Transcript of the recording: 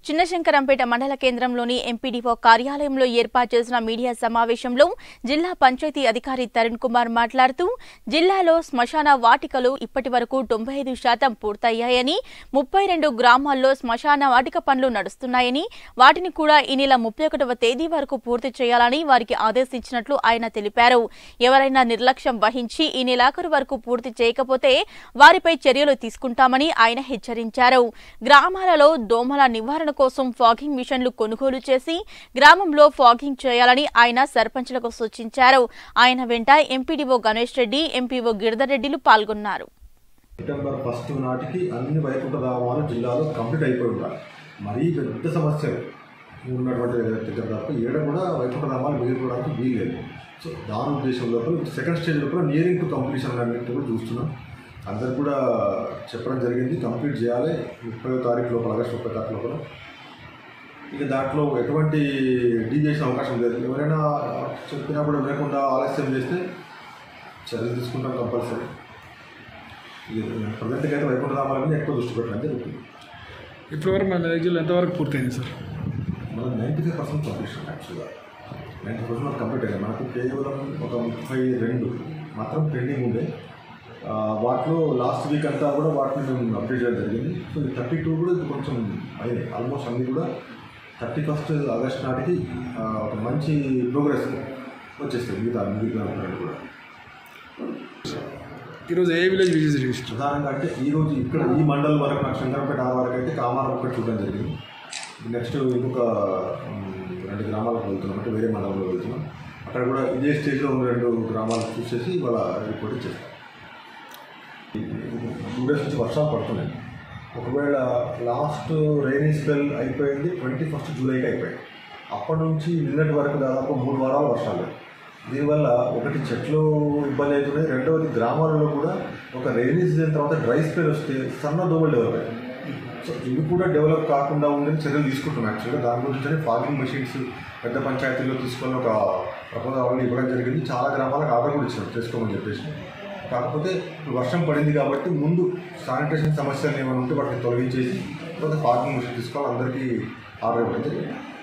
చిన్నశంకరంపేట మండల కేంద్రంలోని ఎంపీడీఓ కార్యాలయంలో ఏర్పాటు చేసిన మీడియా సమావేశంలో జిల్లా పంచాయతీ అధికారి తరుణ్ కుమార్ మాట్లాడుతూ జిల్లాలో శ్మశాన వాటికలు ఇప్పటి వరకు తొంభై ఐదు శాతం పూర్తయ్యాయని ముప్పై రెండు గ్రామాల్లో శ్మశాన వాటిక పనులు నడుస్తున్నాయని వాటిని కూడా ఈ నెల ముప్పై ఒకటవ తేదీ వరకు పూర్తి చేయాలని వారికి ఆదేశించినట్లు ఆయన తెలిపారు ఎవరైనా నిర్లక్ష్యం వహించి ఈ నెలాఖరు వరకు పూర్తి చేయకపోతే వారిపై చర్యలు తీసుకుంటామని ఆయన హెచ్చరించారు గ్రామాలలో దోమల నివారణ కోసం ఫాగింగ్ మిషన్లు కొనుగోలు చేసి గ్రామంలో ఫాగింగ్ చేయాలని ఆయన సర్పంచ్లకు సూచించారు ఆయన వెంట ఎంపీడీఓ గణేష్ రెడ్డి ఎంపీఓ గిరిధర్ రెడ్డిలు పాల్గొన్నారు సెప్టెంబర్ ఫస్ట్ నాటికి అన్ని వైకుంఠ ధామాలు జిల్లాలో కంప్లీట్ అయిపోయి ఉండాలి మరీ పెద్ద సమస్యలు ఉన్నటువంటి దగ్గర తప్ప ఏడ కూడా వైకుంఠ ధామాలు మిగిలిపోవడానికి వీల్లేదు సో దాని ఉద్దేశం లోపల సెకండ్ స్టేజ్ లోపల నియరింగ్ టు కంప్లీషన్ అన్నింటి కూడా చూస్తున్నాం అందరు కూడా చెప్పడం జరిగింది కంప్లీట్ చేయాలి ముప్పై తారీఖు లోపల ఆగస్టు ముప్పై తారీఖు లోపల ఇక దాంట్లో ఎటువంటి డీవియేషన్ అవకాశం లేదు ఎవరైనా చెప్పినప్పుడు వినకుండా ఆలస్యం చేస్తే చర్యలు తీసుకుంటాం కంపల్సరీ ప్రజెంట్కి అయితే వైకుంఠ రామాల మీద ఎక్కువ దృష్టి పెట్టడం జరుగుతుంది ఇప్పటివరకు మన దగ్గర ఎంతవరకు పూర్తయింది సార్ మనం నైంటీ ఫైవ్ పర్సెంట్ కంప్లీషన్ యాక్చువల్గా నైంటీ పర్సెంట్ కంప్లీట్ అయ్యాయి మనకు కేవలం ఒక ముప్పై రెండు మాత్రం పెండింగ్ ఉండే ఆ, వాటిలో లాస్ట్ వీక్ అంతా కూడా వాటిని మేము అప్డేట్ చేయడం జరిగింది సో ఈ థర్టీ టూ కూడా ఇది కొంచెం అయినాయి ఆల్మోస్ట్ అన్నీ కూడా థర్టీ ఫస్ట్ ఆగస్ట్ నాటికి ఆ, ఒక మంచి ప్రోగ్రెస్ వచ్చేస్తాయి మిగతా మిగతా రెండు కూడా ఈరోజు ఏ విలేజ్ విజిట్ చేసారు ప్రధానంగా అంటే ఈ రోజు ఇక్కడ ఈ మండలం వరకు నాకు శంకరంపేట ఆరు వరకు అయితే కామారం ఒకటి చూడడం జరిగింది నెక్స్ట్ ఇంకొక ఉమ్, రెండు గ్రామాలకు వెళ్తున్నాం అంటే వేరే మండలంలో వెళ్తున్నాం అక్కడ కూడా ఇదే స్టేజ్లో ఉన్న రెండు గ్రామాలకు చూసేసి వాళ్ళ రిపోర్ట్ ఇచ్చేస్తాం టూ డేస్ నుంచి వర్షాలు పడుతున్నాయి ఒకవేళ లాస్ట్ రైనీ స్పెల్ అయిపోయింది ట్వంటీ ఫస్ట్ జూలైకి అయిపోయింది అప్పటి నుంచి నిన్నటి వరకు దాదాపు మూడు వారాలు వర్షాలు లేవు. దీనివల్ల ఒకటి చెట్లు ఇబ్బంది అవుతున్నాయి రెండవది గ్రామాలలో కూడా ఒక రైనీ సీజన్ తర్వాత డ్రై స్పెల్ వస్తే సన్న దోమలు డెవలప్ అయ్యాయి సో ఇవి కూడా డెవలప్ కాకుండా ఉండని చర్యలు తీసుకుంటున్నాం యాక్చువల్గా దాని గురించి ఫార్మింగ్ మెషిన్స్ పెద్ద పంచాయతీల్లో తీసుకొని ఒక ప్రపోజల్ ఆల్రెడీ ఇవ్వడం జరిగింది చాలా గ్రామాలకు ఆర్డర్ కూడా ఇచ్చాం చేసుకోమని చెప్పేసి కాకపోతే ఇప్పుడు వర్షం పడింది కాబట్టి ముందు శానిటేషన్ సమస్యలు ఏమైనా ఉంటే వాటిని తొలగించేసి తర్వాత ఫార్మింగ్ మెషిన్ తీసుకోవాలి అందరికీ ఆర్డర్ ఇవ్వడం జరిగింది